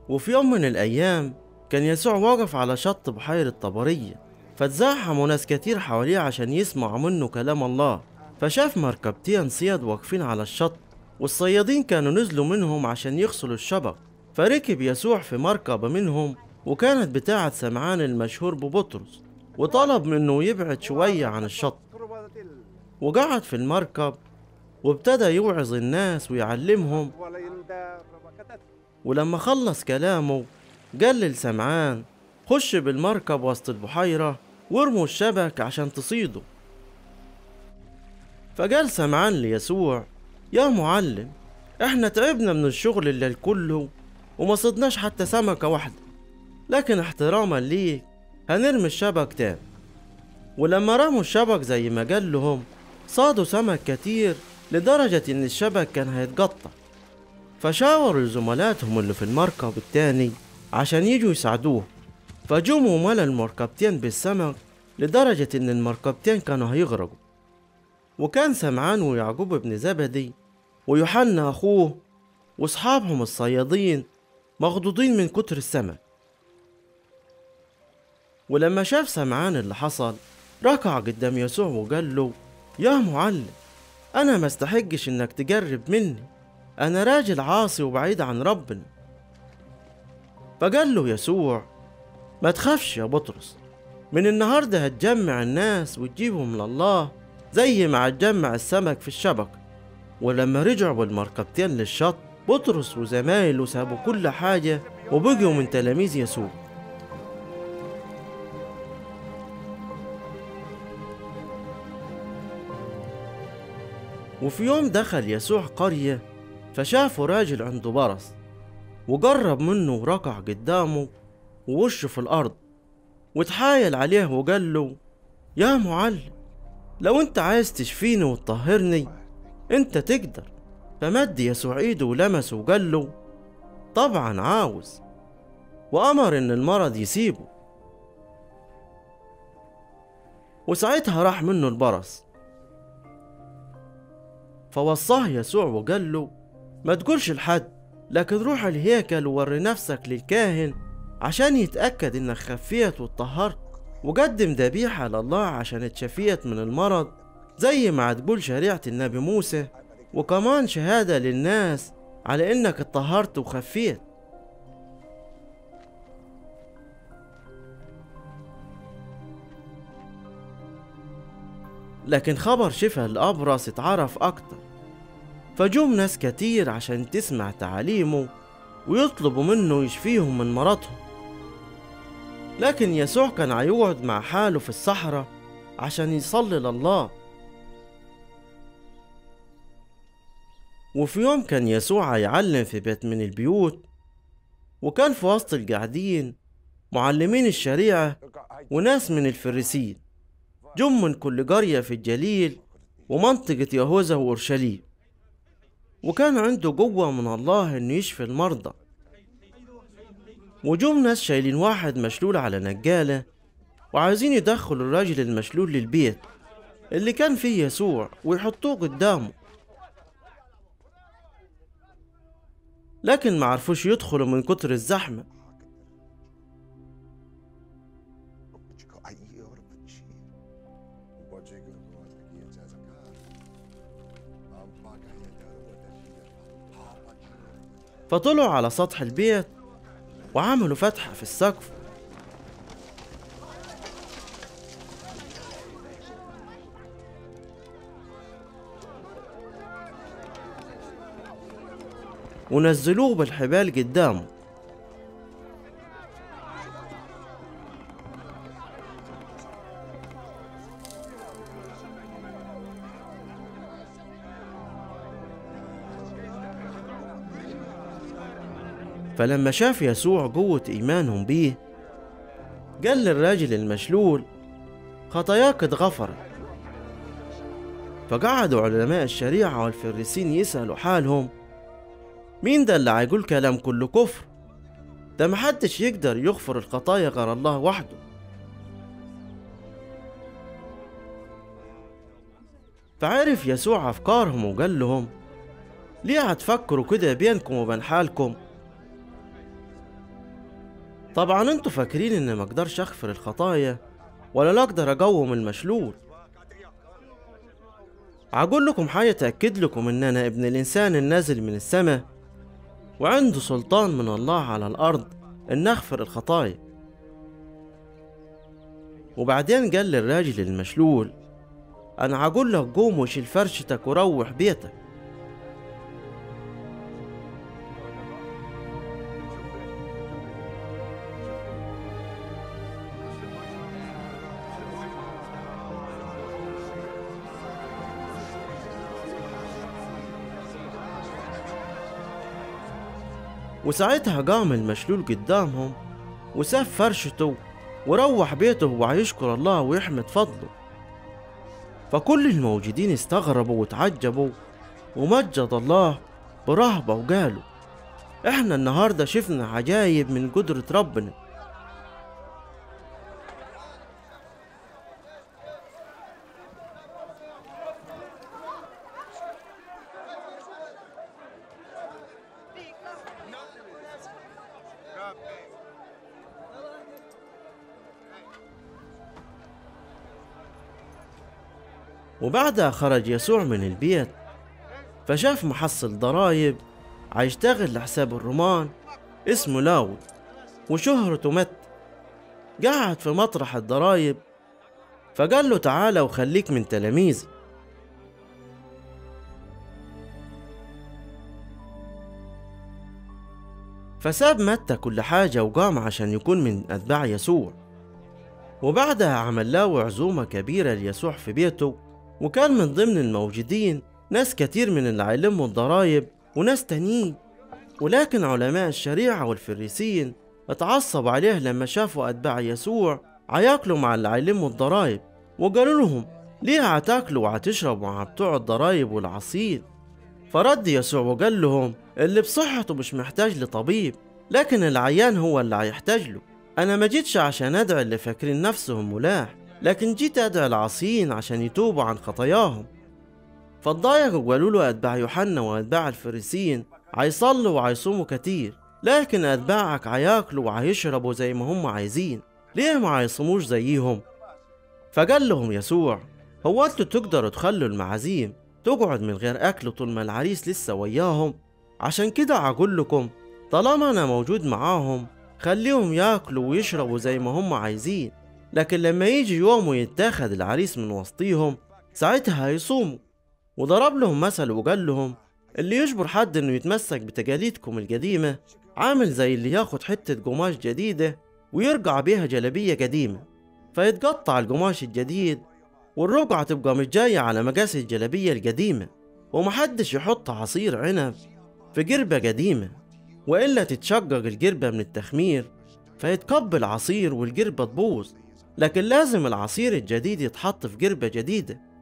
وفي يوم من الأيام كان يسوع واقف على شط بحيرة طبرية فتزاحموا ناس كتير حواليه عشان يسمعوا منه كلام الله فشاف مركبتين صياد واقفين على الشط والصيادين كانوا نزلوا منهم عشان يغسلوا الشبك فركب يسوع في مركبة منهم وكانت بتاعة سمعان المشهور ببطرس وطلب منه يبعد شوية عن الشط وقعد في المركب وابتدى يوعظ الناس ويعلمهم ولما خلص كلامه قال لسمعان خش بالمركب وسط البحيرة وارموا الشبك عشان تصيدوا فقال سمعان ليسوع يا معلم احنا تعبنا من الشغل الليل كله وما صدناش حتى سمكة واحدة لكن احتراما ليك هنرمي الشبك تاني ولما رموا الشبك زي ما قال لهم صادوا سمك كتير لدرجة إن الشبك كان هيتقطع فشاوروا زملاتهم اللي في المركب التاني عشان يجوا يساعدوه فجموا ملا المركبتين بالسمك لدرجة إن المركبتين كانوا هيغرقوا وكان سمعان ويعقوب بن زبدي ويوحنا أخوه وأصحابهم الصيادين مخضوضين من كتر السمك ولما شاف سمعان اللي حصل ركع قدام يسوع وقال له يا معلم أنا ما استحقش إنك تجرب مني أنا راجل عاصي وبعيد عن ربنا فقال له يسوع ما تخافش يا بطرس من النهاردة هتجمع الناس وتجيبهم لله زي ما هتجمع السمك في الشبكة ولما رجعوا بالمركبتين للشط بطرس وزمايله سابوا كل حاجة وبقوا من تلاميذ يسوع وفي يوم دخل يسوع قرية فشافه راجل عنده برص وقرب منه وركع قدامه ووشه في الأرض وتحايل عليه وقال له يا معلم لو انت عايز تشفيني وتطهرني انت تقدر فمد يسوع ايده ولمسه وقال له طبعا عاوز وأمر إن المرض يسيبه وساعتها راح منه البرص فوصاه يسوع وقال له ما تقولش لحد لكن روح الهيكل ووري نفسك للكاهن عشان يتأكد إنك خفيت واتطهرت وقدم ذبيحة لله عشان اتشفيت من المرض زي ما هتقول شريعة النبي موسى وكمان شهادة للناس على إنك اتطهرت وخفيت لكن خبر شفاء الأبرص اتعرف أكتر فجم ناس كتير عشان تسمع تعاليمه ويطلبوا منه يشفيهم من مرضهم لكن يسوع كان هيقعد مع حاله في الصحراء عشان يصلي لله وفي يوم كان يسوع هيعلم في بيت من البيوت وكان في وسط القاعدين معلمين الشريعة وناس من الفريسين جم من كل قرية في الجليل ومنطقة يهوذا وأورشليم وكان عنده قوة من الله إنه يشفي المرضى وجم ناس شايلين واحد مشلول على نجالة وعايزين يدخلوا الراجل المشلول للبيت اللي كان فيه يسوع ويحطوه قدامه لكن معرفوش يدخلوا من كتر الزحمة فطلعوا على سطح البيت وعملوا فتحة في السقف ونزلوه بالحبال قدامه فلما شاف يسوع قوة إيمانهم بيه قال للراجل المشلول خطاياك اتغفرت فقعدوا علماء الشريعة والفريسين يسألوا حالهم مين ده اللي هيقول كلام كله كفر ده محدش يقدر يغفر الخطايا غير الله وحده فعرف يسوع أفكارهم وقال لهم ليه هتفكروا كده بينكم وبين حالكم طبعا انتوا فاكرين ان مقدرش اغفر الخطايا ولا لا اقدر اقوم المشلول عقول لكم حاجة تأكد لكم ان انا ابن الانسان النازل من السماء وعنده سلطان من الله على الارض ان اغفر الخطايا وبعدين قال للراجل المشلول انا عقول لك قوم وشيل فرشتك وروح بيتك وساعتها قام المشلول قدامهم وساب فرشته وروح بيته وهيشكر الله ويحمد فضله فكل الموجودين استغربوا وتعجبوا ومجد الله برهبة وقالوا احنا النهاردة شفنا عجايب من قدرة ربنا وبعدها خرج يسوع من البيت فشاف محصل ضرايب عيشتغل لحساب الرومان اسمه لاود وشهرته مت قعد في مطرح الضرايب فقال له تعالى وخليك من تلاميذي فساب متى كل حاجة وقام عشان يكون من أتباع يسوع وبعدها عمل له عزومة كبيرة ليسوع في بيته وكان من ضمن الموجودين ناس كتير من اللي علموا الضرايب وناس تانيين ولكن علماء الشريعة والفريسيين اتعصبوا عليه لما شافوا أتباع يسوع عياكلوا مع اللي علموا الضرايب وقالوا لهم ليه هتاكلوا وهتشربوا مع بتوع الضرايب والعصير فرد يسوع وقال لهم اللي بصحته مش محتاج لطبيب لكن العيان هو اللي هيحتاج له أنا ما جيتش عشان أدعي اللي فاكرين نفسهم ملاح لكن جيت أدعي العاصيين عشان يتوبوا عن خطاياهم فاتضايقوا وقالوا له أتباع يوحنا وأتباع الفريسيين هيصلوا وهيصوموا كتير لكن أتباعك هياكلوا وهيشربوا زي ما هم عايزين ليه ما هيصوموش زيهم فقال لهم يسوع هو انتوا تقدروا تخلوا المعازيم تقعد من غير أكل طول ما العريس لسه وياهم عشان كده هقول لكم طالما أنا موجود معاهم خليهم ياكلوا ويشربوا زي ما هم عايزين لكن لما يجي يوم ويتاخد العريس من وسطيهم ساعتها هيصوموا وضرب لهم مثل وقال لهم اللي يجبر حد انه يتمسك بتقاليدكم القديمة عامل زي اللي ياخد حتة قماش جديدة ويرجع بيها جلبية قديمة فيتقطع القماش الجديد والرقعة تبقى مش جاية على مقاس الجلبية القديمة ومحدش يحط عصير عنب في قربة قديمة وإلا تتشقق القربة من التخمير فيتكب العصير والقربة تبوظ لكن لازم العصير الجديد يتحط في قربة جديدة